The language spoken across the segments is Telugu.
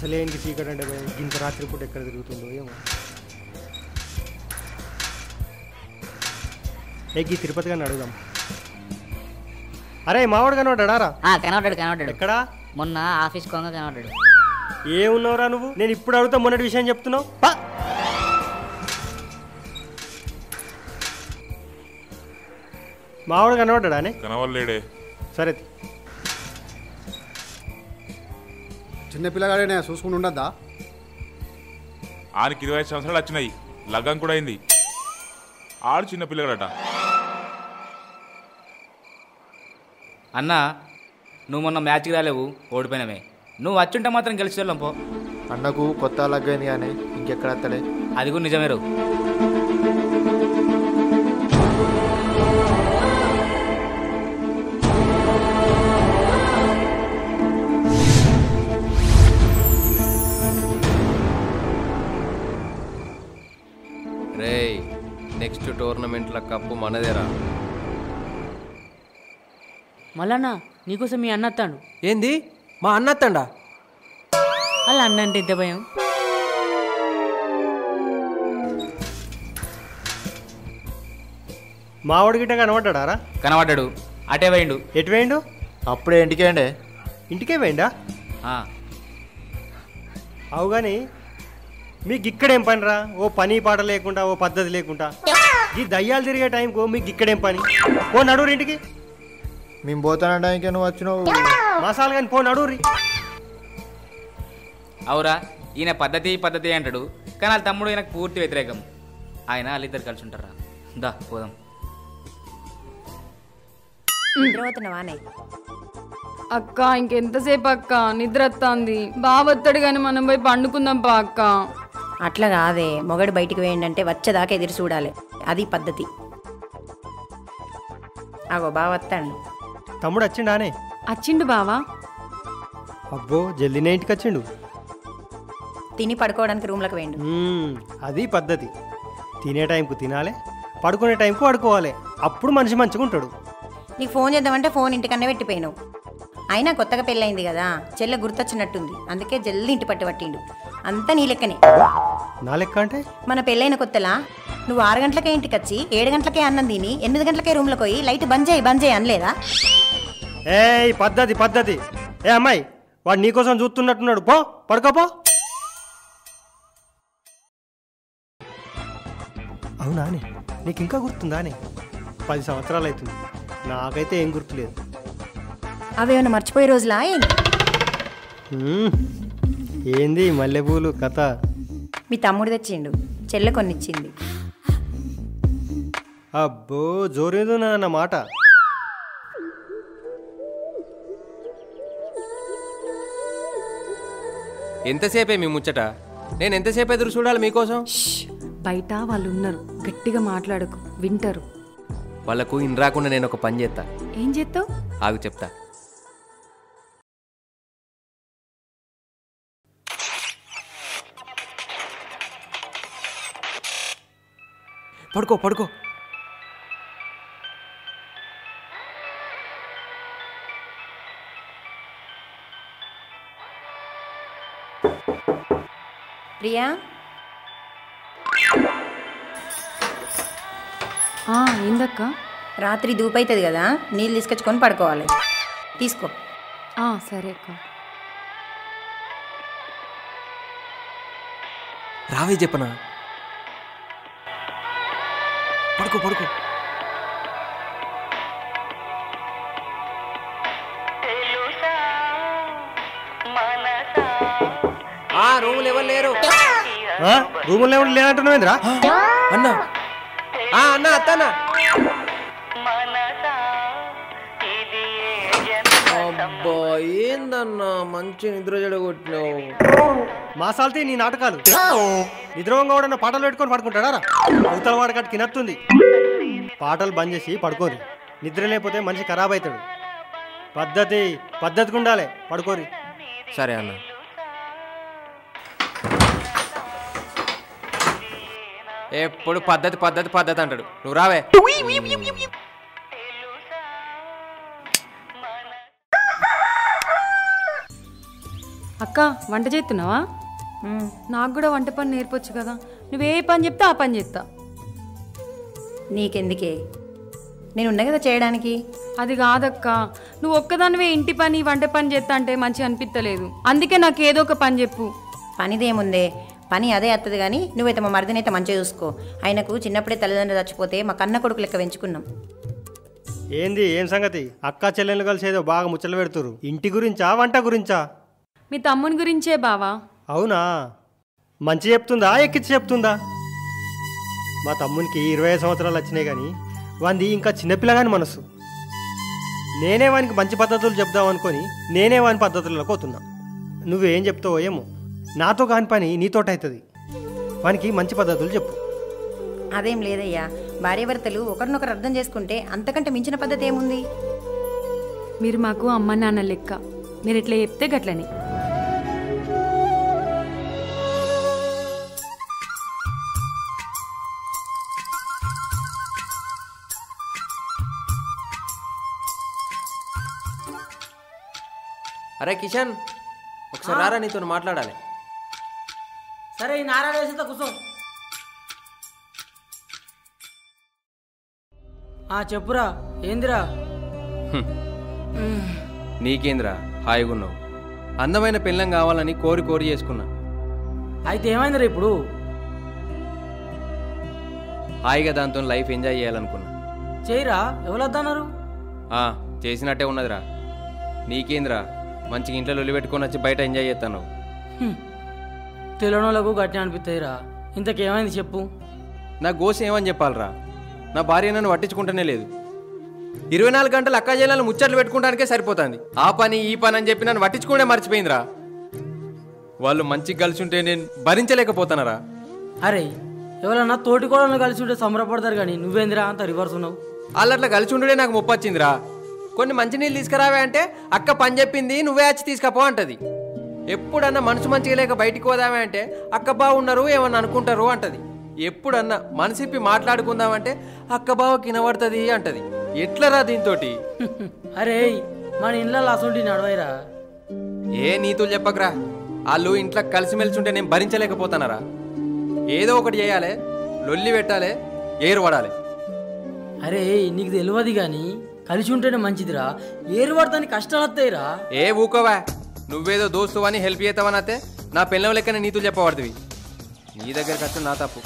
అసలే ఇంక చీకటి అంటే భయం. ఇంత రాత్రి పూట ఎక్కడ తిరుగుతుందో ఏమో ఎగ్గి తిరుపతి గారిని అడుగుదాం అరే మావాడు కనబడ్డారా ఆ, కనబడ్డాడు కనబడ్డాడు ఎక్కడా మొన్న ఆఫీస్ కొంగ కనబడ్డాడు ఏమున్నావురా నువ్వు నేను ఇప్పుడు అడుగుతా మొన్నటి విషయం చెప్తున్నావు పా. మావాడు కనబడ్డా అని కనవల్లేడే సరే చిన్న పిల్లగాడేనే చూసుకుని ఉండద్దా ఆనికి ఇరవై ఐదు సంవత్సరాలు వచ్చినాయి లగ్గం కూడా అయింది ఆడు చిన్న పిల్లగాడట అన్న నువ్వు మొన్న మ్యాచ్కి రాలేవు ఓడిపోయినవే నువ్వు వచ్చుంటే మాత్రం గెలిచేళ్ళం పో అన్నకు కొత్త లగ్గైంది కానీ ఇంకెక్కడ అత్తలే అది కూడా నిజమేరు రేయ్ నెక్స్ట్ టోర్నమెంట్ల కప్పు మనదేరా మళ్ళా నీకోసం మీ అన్న వస్తాడు ఏంది మా అన్నత్తండా అలా అన్న అంటే ఎంత భయం మావాడు గిట్ట కనబడ్డారా కనబడ్డాడు అటే పోయిండు ఎటు వేయండు అప్పుడే ఇంటికేండే ఇంటికే వేయండా ఆ, అవు కానీ మీకు ఇక్కడేం పని రా ఓ పని పాట లేకుండా ఓ పద్ధతి లేకుండా ఈ దయ్యాలు తిరిగే టైంకు మీకు ఇక్కడేం పని ఓ నడువురి ఇంటికి మేము పోతానడానికి నువ్వు వచ్చినావు మసాలు కానీ పో నడువురి అవురా ఈయన పద్ధతి పద్ధతి అంటాడు కానీ వాళ్ళ తమ్ముడు ఈయనకు పూర్తి వ్యతిరేకం ఆయన వాళ్ళిద్దరు కలిసి ఉంటారా దా పోదాం నిద్రపోతున్నావానే అక్క ఇంకెంతసేపు అక్క నిద్ర వస్తుంది బాగా వస్తాడు కానీ మనం పోయి పండుకుందాం పా అక్క అట్లా కాదే మొగడు బయటికి వేయండి వచ్చేదాకా ఎదురు చూడాలి అది పద్ధతి అగో బాగా వస్తాడు తమ్ముడు వచ్చిండానే వచ్చిండు బావా అబ్బో జల్దినే ఇంటికి వచ్చిండు తిని పడుకోవడానికి రూమ్లకు వేయండు మ్మ్, అది పద్ధతి తినే టైంకు తినాలి పడుకునే టైంకు పడుకోవాలి అప్పుడు మనిషి మంచిగా ఉంటాడు నీకు ఫోన్ చేద్దామంటే ఫోన్ ఇంటికన్నా పెట్టిపోయినావు అయినా కొత్తగా పెళ్ళయింది కదా చెల్లె గుర్తొచ్చినట్టుంది అందుకే జల్ది ఇంటి పట్టు పట్టిండు అంతా నీ లెక్కనే నా లెక్క అంటే మన పెళ్ళైన కొత్తలా నువ్వు ఆరు గంటలకే ఇంటికి వచ్చి ఏడు గంటలకే అన్నం తిని ఎనిమిది గంటలకే రూమ్లోకి పోయి లైట్ బంద్ చేయి బంద్ చేయి అనలేదా ఏ పద్ధతి పద్ధతి ఏ అమ్మాయి వాడు నీకోసం చూస్తున్నట్టున్నాడు పో పడుకోపో అవునా అని నీకు ఇంకా గుర్తుందా అని పది సంవత్సరాలు అవుతుంది నాకైతే ఏం గుర్తులేదు అవేమన్నా మర్చిపోయే రోజులా ఏంది మ్మ్. ఏంది మల్లెపూలు కథ మీ తమ్ముడు తెచ్చిండు చెల్లె కొన్నిచ్చింది అబ్బో జోరేదో అన్న మాట ఎంతసేపే మీ ముచ్చట నేను ఎంతసేపు ఎదురు చూడాలి మీకోసం బయట వాళ్ళు ఉన్నారు గట్టిగా మాట్లాడకు వింటారు వాళ్ళకు ఇన్ రాకుండా నేను ఒక పని చేస్తా ఏం చేస్తావు ఆగు చెప్తా పడుకో పడుకో ప్రియా ఆ, ఏందక్క రాత్రి దూపైతుంది కదా నీళ్ళు తీసుకొచ్చుకొని పడుకోవాలి తీసుకో ఆ, సరే అక్క రావే చెప్పనా పడుకో పడుకో ఆ రూములు ఎవరు లేరు ఆ? రూముల్లో ఎవరు లేనంటున్నావేంద్రా అన్న ఆ అన్న అత్తన్న అబ్బా ఏందన్నా మంచి నిద్ర చెడగొట్టినావు మాసాల్తీ నీ నాటకాలు నిద్రవంగా కూడా పాటలు పెట్టుకొని పడుకుంటాడా రా? అవతల వాడి కాడికి నత్తుంది పాటలు బంద్ చేసి పడుకోరు నిద్ర లేకపోతే మనిషి ఖరాబ్ అవుతాడు పద్ధతి పద్ధతిగా ఉండాలి పడుకోరి సరే అన్న ఎప్పుడు పద్ధతి పద్ధతి పద్ధతి అంటాడు నువ్వు రావే అక్క వంట చేస్తున్నావా నాకు కూడా వంట పని నేర్పొచ్చు కదా నువ్వు ఏ పని చెప్తే ఆ పని చేస్తా నీకెందుకే నేను ఉన్నా కదా చేయడానికి అది కాదక్క నువ్వు ఒక్కదానివే ఇంటి పని వంట పని చేస్తా అంటే మంచిగా అనిపించలేదు అందుకే నాకు ఏదో ఒక పని చెప్పు పనిదేముందే పని అదే వస్తుంది కానీ నువ్వైతే మా మరిదినైతే మంచిగా చూసుకో ఆయనకు చిన్నప్పుడే తల్లిదండ్రులు చచ్చిపోతే మా కన్న కొడుకు లెక్క పెంచుకున్నాం ఏంది ఏం సంగతి అక్క చెల్లెలు కలిసి ఏదో బాగా ముచ్చట్లు పెడుతురు ఇంటి గురించా వంట గురించా మీ తమ్ముని గురించే బావా అవునా మంచి చెప్తుందా ఎక్కించి చెప్తుందా మా తమ్మునికి ఇరవై ఐదు సంవత్సరాలు వచ్చినాయి కానీ వాంది ఇంకా చిన్నపిల్లగాని మనసు నేనే వానికి మంచి పద్ధతులు చెప్దాం అనుకొని నేనే వాని పద్ధతులకు పోతున్నా నువ్వేం చెప్తావో ఏమో నాతో కాని పని నీతోట అవుతుంది వానికి మంచి పద్ధతులు చెప్పు అదేం లేదయ్యా భార్యాభర్తలు ఒకరినొకరు అర్థం చేసుకుంటే అంతకంటే మించిన పద్ధతి ఏముంది మీరు మాకు అమ్మ నాన్న లెక్క మీరు ఎట్లా చెప్తే గట్లని అరే కిషన్ ఒకసారి రారా నీతో మాట్లాడాలి సరే ఈ నారా వేసేత కూర్చో ఆ చెప్పురా ఏందిరా నీకేంద్రా హాయిగా ఉన్నావు అందమైన పిల్లం కావాలని కోరి కోరి చేసుకున్నా అయితే ఏమైందిరా ఇప్పుడు హాయిగా దాంతో లైఫ్ ఎంజాయ్ చేయాలనుకున్నా చేయరా ఎవరొద్దన్నారు ఆ, చేసినట్టే ఉన్నదిరా నీకేంద్రా మంచిగా ఇంట్లో లొల్లి పెట్టుకొని వచ్చి బయట ఎంజాయ్ చేస్తాను తెలియనోళ్ళకు గట్టి అనిపిస్తాయిరా ఇంతకేమైంది చెప్పు నా గోసి ఏమని చెప్పాలరా నా భార్య నన్ను పట్టించుకుంటూనే లేదు ఇరవై నాలుగు గంటలు అక్క జైలను ముచ్చట్లు పెట్టుకోవడానికే సరిపోతుంది ఆ పని ఈ పని అని చెప్పి నన్ను పట్టించుకునే మర్చిపోయిందిరా వాళ్ళు మంచిగా కలిసి ఉంటే నేను భరించలేకపోతానరా అరే ఎవరన్నా తోటి కోడలను కలిసి ఉంటే సంబరపడతారు కానీ నువ్వేందిరా అంత రివర్స్ ఉన్నావు వాళ్ళు అట్లా కలిసి ఉండే నాకు ముప్పొచ్చిందిరా కొన్ని మంచినీళ్ళు తీసుకురావే అంటే అక్క పని చెప్పింది నువ్వే వచ్చి తీసుకపో అంటది ఎప్పుడన్నా మనసు మంచిగా లేక బయటికి పోదామే అంటే అక్క బాగున్నారు ఏమన్నా అనుకుంటారు అంటది ఎప్పుడన్నా మనసిప్పి మాట్లాడుకుందామంటే అక్క బావ కినబడుతుంది అంటది ఎట్లరా దీంతో అరే మన ఇళ్ళలో అసలు నడవైరా ఏ నీతులు చెప్పకరా వాళ్ళు ఇంట్లో కలిసిమెలిసి ఉంటే నేను భరించలేకపోతానరా ఏదో ఒకటి చేయాలి లొల్లి పెట్టాలి ఏరు పడాలి అరే నీకు తెలియదు కానీ కలిసి ఉంటేనే మంచిదిరా ఏరు పడతానికి కష్టాలు వస్తాయిరా ఏ ఊకోవా నువ్వేదో దోస్తు అని హెల్ప్ చేస్తావని అయితే నా పిల్లల లెక్కనే నీతులు చెప్పబడుతుంది నీ దగ్గరికి వచ్చి నా తప్పు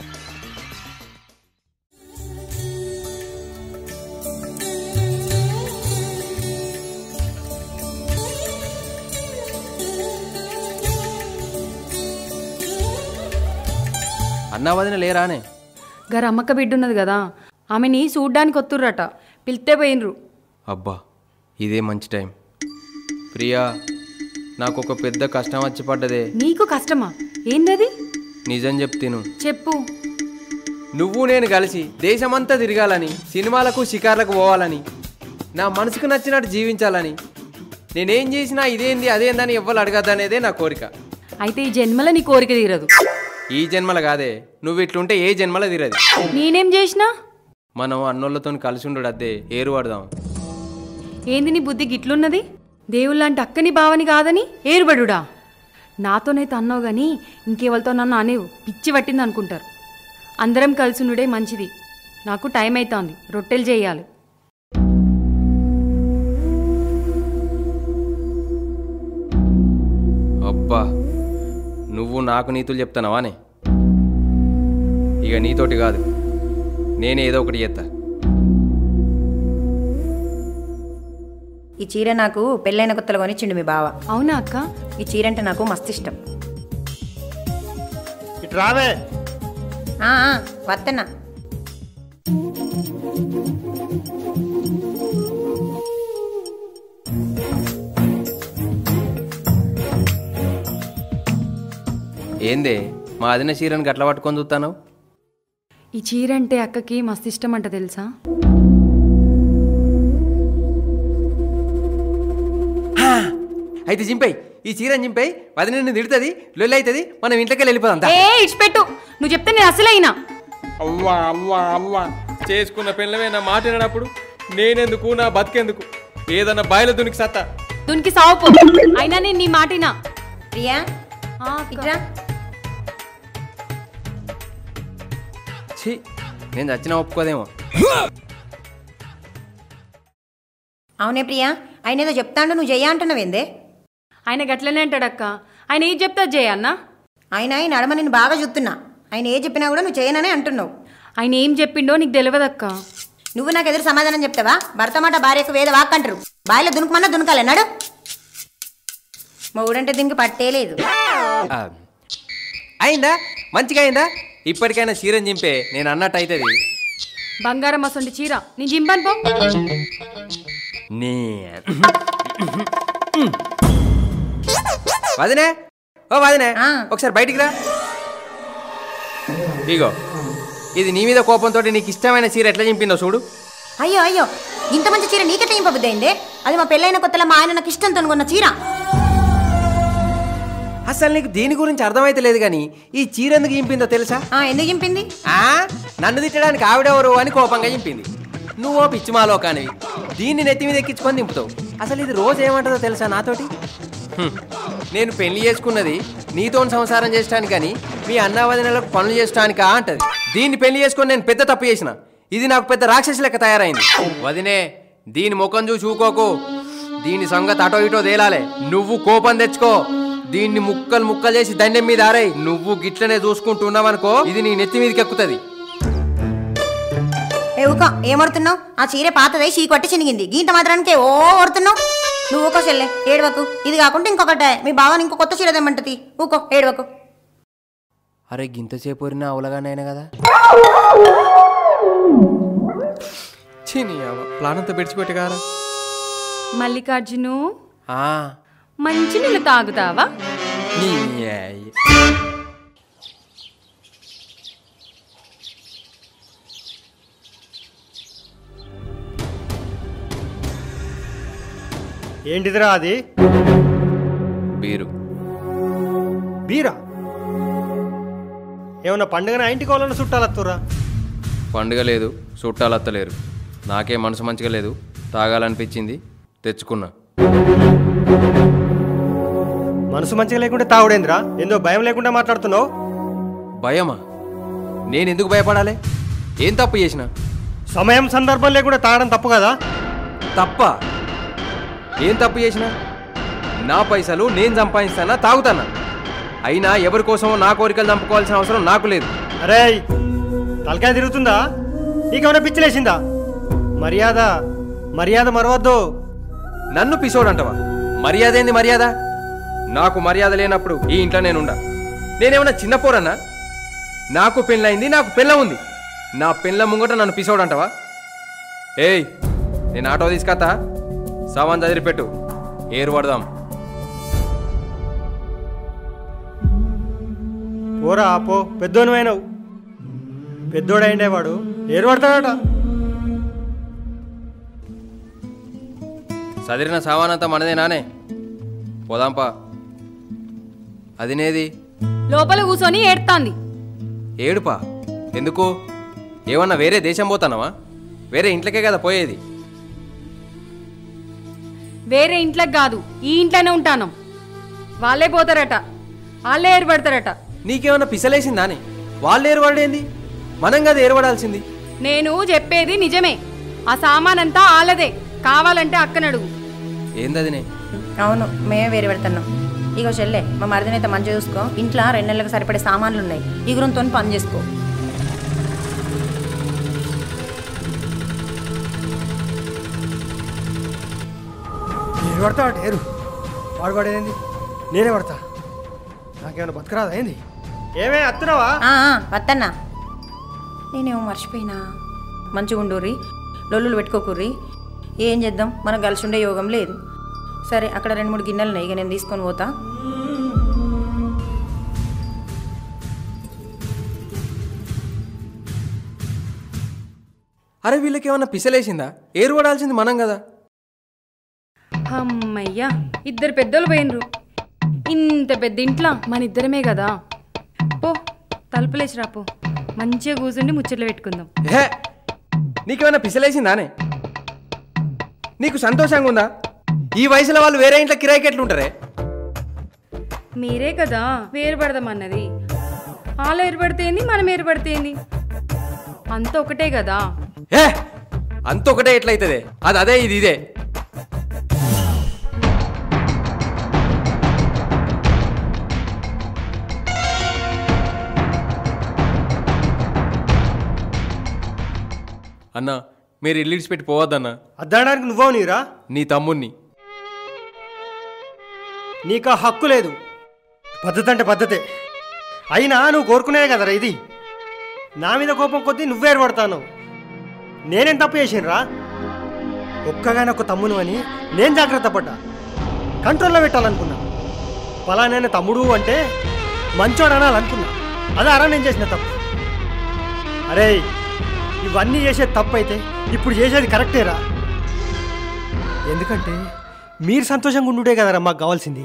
అన్నా వదిన లేరానే గారు అమ్మక్క బిడ్డ ఉన్నది కదా ఆమెని చూడ్డానికి వస్తుర్రట పిలితే పోయినరు అబ్బా ఇదే మంచి టైం ప్రియా నాకు ఒక పెద్ద కష్టం వచ్చి పడ్డదే నీకు కష్టమా ఏందది నిజం చెప్తేను చెప్పు నువ్వు నేను కలిసి దేశమంతా తిరగాలని సినిమాలకు షికార్లకు పోవాలని నా మనసుకు నచ్చినట్టు జీవించాలని నేనేం చేసినా ఇదేంది అదేందని ఎవ్వరు అడగద్దనేదే నా కోరిక అయితే ఈ జన్మల నీ కోరిక తీరదు ఈ జన్మల కాదే నువ్వు ఇట్లుంటే ఏ జన్మల తీరది నేనేం చేసినా మనం అన్నోళ్ళతో కలిసి ఉండడు అద్దే ఏరు పడదాం ఏంది నీ బుద్ధి గిట్లున్నది దేవుళ్ళంటి అక్కని బావని కాదని ఏరుబడుడా నాతోనైతే అన్నావు గాని ఇంకెవరితో నన్ను అనేవు పిచ్చి పట్టింది అనుకుంటారు అందరం కలిసి ఉండుడే మంచిది నాకు టైం అవుతోంది రొట్టెలు చేయాలి అబ్బా నువ్వు నాకు నీతులు చెప్తానవానే ఇక నీతోటి కాదు నేనే ఏదో ఒకటి చేస్తా ఈ చీర నాకు పెళ్ళైన కొత్తలో కొనిచ్చిండు మీ బావ అవునా అక్క ఈ చీర అంటే నాకు మస్తు ఇష్టం ఇటు రావే ఆ, ఆ, వత్తన్నా ఏందే మా అదిన చీరని గట్ల పట్టుకొని చూస్తాను ఈ చీర అంటే అక్కకి మస్తు ఇష్టం అంట తెలుసా అయితే జింపై ఈ చీరని జింపై వదిన నిన్ను తిడుతుంది లొల్లి అవుతుంది మనం ఇంట్లోకి వెళ్ళిపోదాం దా. ఏ ఇడిచిపెట్టు నువ్వు చెప్తే నేను అసలైనా అవ్వా అవ్వా అవ్వా చేసుకున్న పిల్లమే నా మాట వినప్పుడు నేనెందుకు నా బతికెందుకు ఏదన్నా బాయిల దునికి సత్తా దునికి సావుపో అయినా నేను నీ మాటినా ప్రియా ఇట్రా ఛీ నేను చచ్చినా ఒప్పుకోదేమో అవునే ప్రియా ఆయన ఏదో చెప్తాండు నువ్వు చెయ్య అంటున్నావేందే ఆయన గట్లనే అంటాడక్క ఆయన ఏం చెప్తా జయ అన్న ఆయన ఆయన నడమ నేను బాగా చూస్తున్నా ఆయన ఏ చెప్పినా కూడా నువ్వు చేయననే అంటున్నావు ఆయన ఏం చెప్పిండో నీకు తెలియదక్క నువ్వు నాకు ఎదురు సమాధానం చెప్తావా భర్త మాట భార్యకు వేద వాక్ అంటారు బాయిలో దునుకమన్నా దునకాలి నడు మొగుడంటే దీనికి పట్టే లేదు ఆ, అయిందా మంచిగా అయిందా ఇప్పటికైనా చీరని చింపే నేను అన్నట్టు అవుతుంది బంగారం అసంటి చీర నేను జింపాను పో నీ వదినే ఓ వదినే ఒకసారి బయటికి రా ఇగో ఇది నీ మీద కోపంతో నీకు ఇష్టమైన చీర ఎట్లా చింపిందో చూడు అయ్యో అయ్యో ఇంత మంచి చీర నీకెట్లా ఇంపబుద్ది అయిందే అది మా పెళ్ళైన కొత్తలో మా ఆయన నాకు ఇష్టంతో కొన్న చీర అసలు నీకు దీని గురించి అర్థమైతే లేదు కానీ ఈ చీర ఎందుకు చింపిందో తెలుసా ఆ, ఎందుకు చింపింది ఆ నన్ను తిట్టడానికి ఆవిడెవరు అని కోపంగా చింపింది నువ్వో పిచ్చిమాలో కానివి దీన్ని నెత్తి మీద ఎక్కించుకొని దింపుతావు అసలు ఇది రోజు ఏమంటుందో తెలుసా నాతోటి హ్మ్. నేను పెళ్లి చేసుకున్నది నీతో సంసారం చేయడానికి కానీ మీ అన్న వదినలకు పనులు చేయడానికా అంటది దీన్ని పెళ్లి చేసుకొని నేను పెద్ద తప్పు చేసిన ఇది నాకు పెద్ద రాక్షసి లెక్క తయారైంది వదినే దీని ముఖం చూసి ఊకోకు దీని సంగతి అటో ఇటో తేలాలే నువ్వు కోపం తెచ్చుకో దీన్ని ముక్కలు ముక్కలు చేసి దండెం మీద ఆరాయి నువ్వు గిట్లనే చూసుకుంటున్నావనుకో ఇది నీ నెత్తి మీదకి ఎక్కుతుంది ఏ ఊక ఏమడుతున్నావు ఆ చీర పాతదై చీ కొట్టి చినిగింది గీంత మాత్రానికే ఓ ఓడుతున్నావు నువ్వు ఊకో చెల్లె ఏడవకు ఇది కాకుండా ఇంకొకటే మీ బావని ఇంకో కొత్త చీర తెమ్మంటది ఊకో ఏడవకు అరే గింతసేపు వరినా అవలగానైనా కదా చీని ప్లాన్ అంతా పెడిచిపెట్టి కారా మల్లికార్జును ఆ, మంచి నీళ్ళు తాగుతావా నీ అయ్య. ఏంటిదిరా అది బీరు బీరా ఏమన్నా పండుగన ఇంటికి వాళ్ళని చుట్టాలత్తురా పండుగ లేదు చుట్టాలు అత్తలేరు నాకే మనసు మంచిగా లేదు తాగాలనిపించింది తెచ్చుకున్నా మనసు మంచిగా లేకుంటే తావుడేంద్రా ఏందో భయం లేకుండా మాట్లాడుతున్నావు భయమా నేను ఎందుకు భయపడాలి ఏం తప్పు చేసిన సమయం సందర్భం లేకుండా తాగడం తప్పు కదా తప్ప ఏం తప్పు చేసిన నా పైసలు నేను సంపాదిస్తానా తాగుతానా అయినా ఎవరి కోసమో నా కోరికలు చంపుకోవాల్సిన అవసరం నాకు లేదు అరే తలకాయ తిరుగుతుందా నీకేమైనా పిచ్చిలేసిందా మర్యాద మర్యాద మరవద్దు నన్ను పిసోడంటవా మర్యాద ఏంది మర్యాద నాకు మర్యాద లేనప్పుడు ఈ ఇంట్లో నేనుండా నేనేమన్నా చిన్న పోరన్నా నాకు పెళ్ళయింది నాకు పెళ్ళ ఉంది నా పెళ్ళ ముంగట నన్ను పిసోడంటవా ఏయ్ నేను ఆటో తీసుకొత్తా సామాన్ చదిరిపెట్టు ఏరు పడదాం పోరా పో పెద్దోను అయినావు పెద్దోడైండే వాడు ఏరు పడతాడట చదిరిన సామానంతా మనదే నానే పోదాంపా అదినేది లోపల కూర్చొని ఏడుతాంది ఏడుపా ఎందుకు ఏమన్నా వేరే దేశం పోతానవా వేరే ఇంట్లోకే కదా పోయేది వేరే ఇంట్లోకి కాదు ఈ ఇంట్లోనే ఉంటాను వాళ్ళే పోతారట వాళ్ళే ఏర్పడతారట నీకేమన్నా పిసలేసిందా అని వాళ్ళు ఏరువాడేంది మనం కదా ఏరువాడాల్సింది నేను చెప్పేది నిజమే ఆ సామాన్ అంతా ఆలదే కావాలంటే అక్కనడుగు ఏందదినే అవును మేమే వేరే పెడుతున్నాం ఇగో చెల్లె మా మరిదినైతే మంచిగా చూసుకో ఇంట్లో రెండు నెలలకు సరిపడే సామాన్లు ఉన్నాయి ఇగురంతో పని చేసుకో ఏరు పడతాడు ఏరు వాడు పడేదేంది నేనే పడతా నాకేమైనా బతకరాదా ఏంది ఏమే అత్తున్నావా ఆ, ఆ, వద్దన్నా నేనేమో మర్చిపోయినా మంచిగా ఉండుర్రి లొల్లులు పెట్టుకోకుర్రి ఏం చేద్దాం మనం కలిసి ఉండే యోగం లేదు సరే అక్కడ రెండు మూడు గిన్నెలు ఉన్నాయి ఇక నేను తీసుకొని పోతా అరే వీళ్ళకి ఏమన్నా పిసలేసిందా ఏరువాడాల్సింది మనం కదా అమ్మయ్యా ఇద్దరు పెద్దోళ్ళు పోయినరు ఇంత పెద్ద ఇంట్లో మన ఇద్దరమే కదా పో తలుపులేసి రా పో మంచిగా కూర్చుండి ముచ్చట్లు పెట్టుకుందాం ఏ నీకేమైనా పిసలేసిందానే నీకు సంతోషంగా ఉందా ఈ వయసులో వాళ్ళు వేరే ఇంట్లో కిరాయికి ఎట్లుంటారే మీరే కదా వేరుపడదామన్నది వాళ్ళు ఏర్పడితేంది మనం ఏర్పడితేంది అంత ఒకటే కదా ఏ అంత ఒకటే ఎట్లయితుంది అది అదే ఇది ఇదే అన్న మీరు ఇల్లు ఇడిచిపెట్టి పోవద్దన్నా అద్దడానికి నువ్వో నీరా నీ తమ్ముణ్ణి నీకు ఆ హక్కు లేదు పద్ధతి అంటే పద్ధతే అయినా నువ్వు కోరుకునే కదరా ఇది నా మీద కోపం కొద్దీ నువ్వే ఏర్పడతాను నేనేం తప్పు చేసినరా ఒక్కగానే ఒక తమ్మును అని నేను జాగ్రత్త పడ్డా కంట్రోల్లో పెట్టాలనుకున్నా పలానా తమ్ముడు అంటే మంచోడు అనాలనుకున్నా అదే అరా నేను చేసిన తప్పు అరే ఇవన్నీ చేసేది తప్పు అయితే ఇప్పుడు చేసేది కరెక్టేరా ఎందుకంటే మీరు సంతోషంగా ఉండుంటే కదరా మాకు కావాల్సింది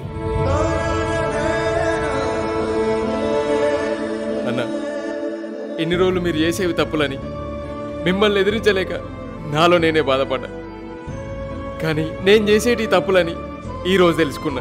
అన్న ఎన్ని రోజులు మీరు చేసేవి తప్పులని మిమ్మల్ని ఎదిరించలేక నాలో నేనే బాధపడ్డా కానీ నేను చేసేటి తప్పులని ఈరోజు తెలుసుకున్నా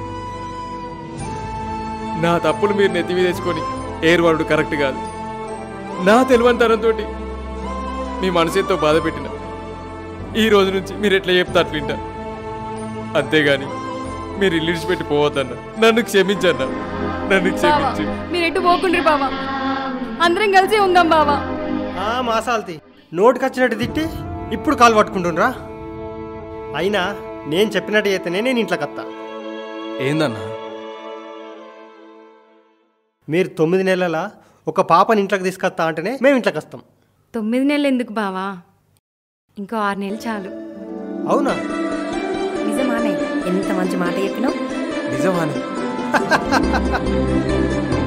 నా తప్పులు మీరు నెత్తివి తెచ్చుకొని ఏర్వాడు కరెక్ట్ కాదు నా తెలివంతనంతో మీ మనసుతో బాధ పెట్టిన ఈ రోజు నుంచి మీరు ఎట్లా చెప్తా అట్లా వింటా అంతేగాని మీరు ఇల్లు విడిచిపెట్టి పోవద్దన్న నన్ను క్షమించన్న నన్ను బావా క్షమించు మీరు ఎటు పోకుండ్రి బావా అందరం కలిసి ఉందాం బావా ఆ మాసాల్తి నోటికి వచ్చినట్టు తిట్టి ఇప్పుడు కాలు పట్టుకుంటుండ్రా అయినా నేను చెప్పినట్టు అయితేనే నేను ఇంట్లోకి వస్తా ఏందన్నా మీరు తొమ్మిది నెలల ఒక పాపని ఇంట్లోకి తీసుకొస్తా అంటేనే మేము ఇంట్లోకి వస్తాం తొమ్మిది నెలలు ఎందుకు బావా ఇంకో ఆరు నెలలు చాలు అవునా నిజమానే ఎంత మంచి మాట చెప్పినావు నిజమానే